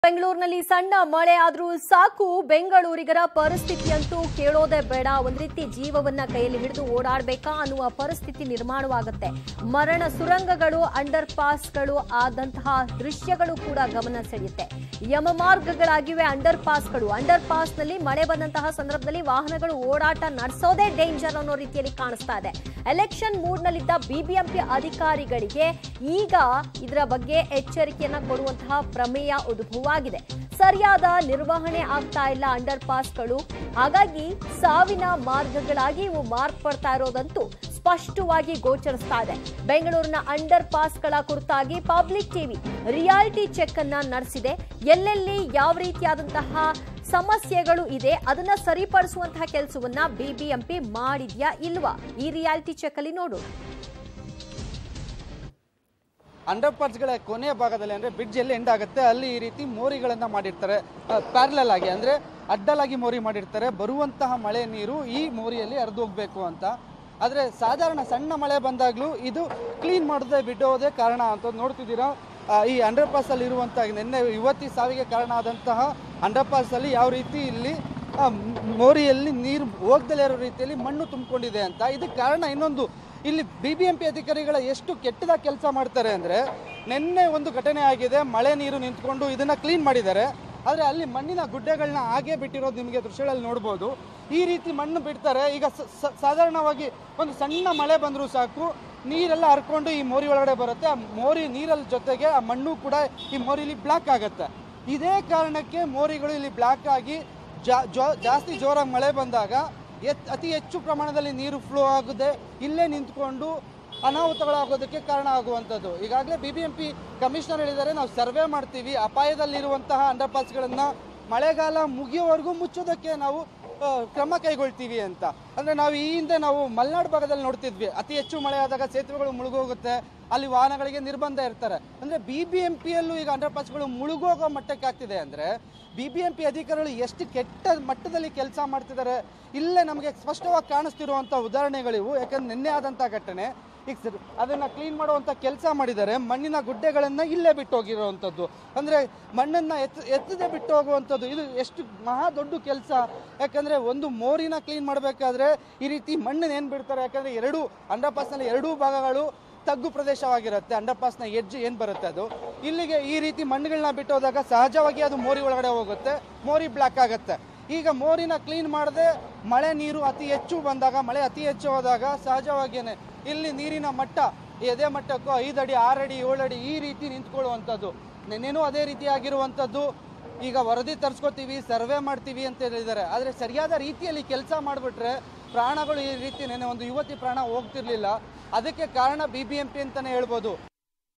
ಬೆಂಗಳೂರಿನಲ್ಲಿ ಸಣ್ಣ ಮಳೆ ಆದ್ರೂ ಸಾಕು ಬೆಂಗಳೂರಿಗರ ಪರಿಸ್ಥಿತಿಯಂತೂ ಕೇಳೋದೇ ಬೇಡ ಒಂದ್ ರೀತಿ ಜೀವವನ್ನ ಕೈಯಲ್ಲಿ ಹಿಡಿದು ಓಡಾಡ್ಬೇಕಾ ಅನ್ನುವ ಪರಿಸ್ಥಿತಿ ನಿರ್ಮಾಣವಾಗುತ್ತೆ ಮರಣ ಸುರಂಗಗಳು ಅಂಡರ್ ಪಾಸ್ಗಳು ಆದಂತಹ ದೃಶ್ಯಗಳು ಕೂಡ ಗಮನ ಸೆಳೆಯುತ್ತೆ ಯಮ ಮಾರ್ಗಗಳಾಗಿವೆ ಅಂಡರ್ ಪಾಸ್ಗಳು ಅಂಡರ್ ಪಾಸ್ನಲ್ಲಿ ಮಳೆ ಬಂದಂತಹ ಸಂದರ್ಭದಲ್ಲಿ ವಾಹನಗಳು ಓಡಾಟ ನಡೆಸೋದೇ ಡೇಂಜರ್ ಅನ್ನೋ ರೀತಿಯಲ್ಲಿ ಕಾಣಿಸ್ತಾ ಇದೆ ಎಲೆಕ್ಷನ್ ಮೂಡ್ನಲ್ಲಿದ್ದ ಬಿಬಿಎಂಪಿ ಅಧಿಕಾರಿಗಳಿಗೆ ಈಗ ಇದರ ಬಗ್ಗೆ ಎಚ್ಚರಿಕೆಯನ್ನ ಕೊಡುವಂತಹ ಪ್ರಮೇಯ ಉದ್ಭವವಾಗಿದೆ ಸರಿಯಾದ ನಿರ್ವಹಣೆ ಆಗ್ತಾ ಇಲ್ಲ ಅಂಡರ್ ಪಾಸ್ಗಳು ಹಾಗಾಗಿ ಸಾವಿನ ಮಾರ್ಗಗಳಾಗಿ ಇವು ಮಾರ್ಪಡ್ತಾ ಇರೋದಂತೂ ಸ್ಪಷ್ಟವಾಗಿ ಗೋಚರಿಸ್ತಾ ಇದೆ ಬೆಂಗಳೂರಿನ ಅಂಡರ್ ಪಾಸ್ಗಳ ಕುರಿತಾಗಿ ಪಬ್ಲಿಕ್ ಟಿವಿ ರಿಯಾಲಿಟಿ ಚೆಕ್ ಅನ್ನ ನಡೆಸಿದೆ ಎಲ್ಲೆಲ್ಲಿ ಯಾವ ರೀತಿಯಾದಂತಹ ಸಮಸ್ಯೆಗಳು ಇದೆ ಅದನ್ನ ಸರಿಪಡಿಸುವಂತಹ ಕೆಲಸವನ್ನ ಬಿಬಿಎಂಪಿ ಮಾಡಿದ್ಯಾ ಇಲ್ವಾ ಈ ರಿಯಾಲಿಟಿ ಚೆಕ್ ಅಲ್ಲಿ ನೋಡು ಅಂಡರ್ ಪಾರ್ಟ್ಸ್ಗಳ ಕೊನೆಯ ಭಾಗದಲ್ಲಿ ಅಂದರೆ ಬ್ರಿಡ್ಜ್ ಎಲ್ಲಿ ಎಂಡ್ ಆಗುತ್ತೆ ಅಲ್ಲಿ ಈ ರೀತಿ ಮೋರಿಗಳನ್ನು ಮಾಡಿರ್ತಾರೆ ಪ್ಯಾರಲಲ್ ಆಗಿ ಅಂದರೆ ಅಡ್ಡಲಾಗಿ ಮೋರಿ ಮಾಡಿರ್ತಾರೆ ಬರುವಂತಹ ಮಳೆ ನೀರು ಈ ಮೋರಿಯಲ್ಲಿ ಹರಿದು ಹೋಗಬೇಕು ಅಂತ ಆದರೆ ಸಾಧಾರಣ ಸಣ್ಣ ಮಳೆ ಬಂದಾಗಲೂ ಇದು ಕ್ಲೀನ್ ಮಾಡದೆ ಬಿಡೋದೇ ಕಾರಣ ಅಂತ ನೋಡ್ತಿದ್ದೀರಾ ಆ, ಈ ಅಂಡರ್ ಪಾಸಲ್ಲಿ ಇರುವಂಥ ನಿನ್ನೆ ಯುವತಿ ಸಾವಿಗೆ ಕಾರಣ ಆದಂತಹ ಅಂಡರ್ ಪಾಸಲ್ಲಿ ಯಾವ ರೀತಿ ಇಲ್ಲಿ ಆ, ಮ್- ಮೋರಿಯಲ್ಲಿ ನೀರು ಹೋಗ್ದಲೇ ಇರೋ ರೀತಿಯಲ್ಲಿ ಮಣ್ಣು ತುಂಬಿಕೊಂಡಿದೆ ಅಂತ ಇದಕ್ಕೆ ಕಾರಣ ಇನ್ನೊಂದು ಇಲ್ಲಿ ಬಿ ಬಿ ಎಂ ಪಿ ಅಧಿಕಾರಿಗಳ ಎಷ್ಟು ಕೆಟ್ಟದಾಗಿ ಕೆಲಸ ಮಾಡ್ತಾರೆ ಅಂದರೆ ನಿನ್ನೆ ಒಂದು ಘಟನೆ ಆಗಿದೆ ಮಳೆ ನೀರು ನಿಂತ್ಕೊಂಡು ಇದನ್ನು ಕ್ಲೀನ್ ಮಾಡಿದ್ದಾರೆ ಆದರೆ ಅಲ್ಲಿ ಮಣ್ಣಿನ ಗುಡ್ಡೆಗಳನ್ನ ಹಾಗೆ ಬಿಟ್ಟಿರೋದು ನಿಮಗೆ ದೃಶ್ಯಗಳಲ್ಲಿ ನೋಡ್ಬೋದು ಈ ರೀತಿ ಮಣ್ಣು ಬಿಡ್ತಾರೆ ಈಗ ಸ- ಸ- ಸಾಧಾರಣವಾಗಿ ಒಂದು ಸಣ್ಣ ಮಳೆ ಬಂದರೂ ಸಾಕು ನೀರೆಲ್ಲ ಹರ್ಕೊಂಡು ಈ ಮೋರಿ ಒಳಗಡೆ ಬರುತ್ತೆ ಆ ಮೋರಿ ನೀರಲ್ಲಿ ಜೊತೆಗೆ ಆ ಮಣ್ಣು ಕೂಡ ಈ ಮೋರಿಲಿ ಬ್ಲಾಕ್ ಆಗುತ್ತೆ ಇದೇ ಕಾರಣಕ್ಕೆ ಮೋರಿಗಳು ಇಲ್ಲಿ ಬ್ಲಾಕ್ ಆಗಿ ಜಾ- ಜೋ- ಜಾಸ್ತಿ ಜೋರಾಗಿ ಮಳೆ ಬಂದಾಗ ಎತ್ ಅತಿ ಹೆಚ್ಚು ಪ್ರಮಾಣದಲ್ಲಿ ನೀರು ಫ್ಲೋ ಆಗದೆ ಇಲ್ಲೇ ನಿಂತ್ಕೊಂಡು ಅನಾಹುತಗಳಾಗೋದಕ್ಕೆ ಕಾರಣ ಆಗುವಂಥದ್ದು ಈಗಾಗಲೇ B B M P commissioner ಹೇಳಿದ್ದಾರೆ ನಾವು ಸರ್ವೆ ಮಾಡ್ತೀವಿ ಅಪಾಯದಲ್ಲಿರುವಂತಹ ಅಂಡರ್ ಪಾಸ್ಗಳನ್ನು ಮಳೆಗಾಲ ಮುಗಿಯೋವರೆಗೂ ಮುಚ್ಚೋದಕ್ಕೆ ನಾವು ಆ, ಕ್ರಮ ಕೈಗೊಳ್ತೀವಿ ಅಂತ ಅಂದರೆ ನಾವು ಈ ಹಿಂದೆ ನಾವು ಮಲೆನಾಡು ಭಾಗದಲ್ಲಿ ನೋಡ್ತಿದ್ವಿ ಅತಿ ಹೆಚ್ಚು ಮಳೆ ಆದಾಗ ಸೇತುವೆಗಳು ಮುಳುಗೋಗುತ್ತೆ ಅಲ್ಲಿ ವಾಹನಗಳಿಗೆ ನಿರ್ಬಂಧ ಇರ್ತಾರೆ ಅಂದರೆ ಬಿ ಬಿ ಎಂ ಪಿಯಲ್ಲೂ ಈಗ ಅಂಡರ್ ಪಾಸ್ಗಳು ಮುಳುಗೋಗೋ ಮಟ್ಟಕ್ಕೆ ಆಗ್ತಿದೆ ಅಂದರೆ ಬಿ ಬಿ ಎಂ ಪಿ ಅಧಿಕಾರಿಗಳು ಎಷ್ಟು ಕೆಟ್ಟ ಮಟ್ಟದಲ್ಲಿ ಕೆಲಸ ಮಾಡ್ತಿದ್ದಾರೆ ಇಲ್ಲೇ ನಮಗೆ ಸ್ಪಷ್ಟವಾಗಿ ಕಾಣಿಸ್ತಿರುವಂಥ ಉದಾಹರಣೆಗಳಿವು ಯಾಕಂದ್ರೆ ನಿನ್ನೆ ಆದಂಥ ಘಟನೆ ಈಗ ಸರ್ ಅದನ್ನು ಕ್ಲೀನ್ ಮಾಡುವಂಥ ಕೆಲಸ ಮಾಡಿದ್ದಾರೆ ಮಣ್ಣಿನ ಗುಡ್ಡೆಗಳನ್ನು ಇಲ್ಲೇ ಬಿಟ್ಟು ಹೋಗಿರುವಂಥದ್ದು ಅಂದರೆ ಮಣ್ಣನ್ನು ಎತ್ತ ಎತ್ತದೆ ಬಿಟ್ಟು ಹೋಗುವಂಥದ್ದು ಇದು ಎಷ್ಟು ಮಹಾ ದೊಡ್ಡ ಕೆಲಸ ಯಾಕಂದರೆ ಒಂದು ಮೋರಿನ ಕ್ಲೀನ್ ಮಾಡಬೇಕಾದ್ರೆ ಈ ರೀತಿ ಮಣ್ಣನ್ನು ಏನು ಬಿಡ್ತಾರೆ ಯಾಕಂದರೆ ಎರಡು ಅಂಡರ್ ಪಾಸ್ನಲ್ಲಿ ಎರಡೂ ಭಾಗಗಳು ತಗ್ಗು ಪ್ರದೇಶವಾಗಿರುತ್ತೆ ಅಂಡರ್ ಪಾಸ್ನ ಎಡ್ಜ್ ಏನು ಬರುತ್ತೆ ಅದು ಇಲ್ಲಿಗೆ ಈ ರೀತಿ ಮಣ್ಣುಗಳನ್ನ ಬಿಟ್ಟು ಹೋದಾಗ ಸಹಜವಾಗಿ ಅದು ಮೋರಿ ಒಳಗಡೆ ಹೋಗುತ್ತೆ ಮೋರಿ ಬ್ಲಾಕ್ ಆಗುತ್ತೆ ಈಗ ಮೋರಿನ ಕ್ಲೀನ್ ಮಾಡದೆ ಮಳೆ ನೀರು ಅತಿ ಹೆಚ್ಚು ಬಂದಾಗ ಮಳೆ ಅತಿ ಹೆಚ್ಚು ಹೋದಾಗ ಸಹಜವಾಗಿಯೇ ಇಲ್ಲಿ ನೀರಿನ ಮಟ್ಟ ಎದೆ ಮಟ್ಟಕ್ಕೂ ಐದು ಅಡಿ ಆರು ಅಡಿ ಏಳು ಅಡಿ ಈ ರೀತಿ ನಿಂತ್ಕೊಳ್ಳುವಂಥದ್ದು ನೆನ್ನೆನೂ ಅದೇ ರೀತಿ ಆಗಿರುವಂಥದ್ದು ಈಗ ವರದಿ ತರಿಸ್ಕೋತೀವಿ ಸರ್ವೆ ಮಾಡ್ತೀವಿ ಅಂತ ಹೇಳಿದ್ದಾರೆ ಆದರೆ ಸರಿಯಾದ ರೀತಿಯಲ್ಲಿ ಕೆಲಸ ಮಾಡಿಬಿಟ್ರೆ ಪ್ರಾಣಗಳು ಈ ರೀತಿ ನೆನೆ ಒಂದು ಯುವತಿ ಪ್ರಾಣ ಹೋಗ್ತಿರ್ಲಿಲ್ಲ ಅದಕ್ಕೆ ಕಾರಣ ಬಿ ಬಿ ಎಂ ಪಿ ಅಂತಲೇ ಹೇಳ್ಬೋದು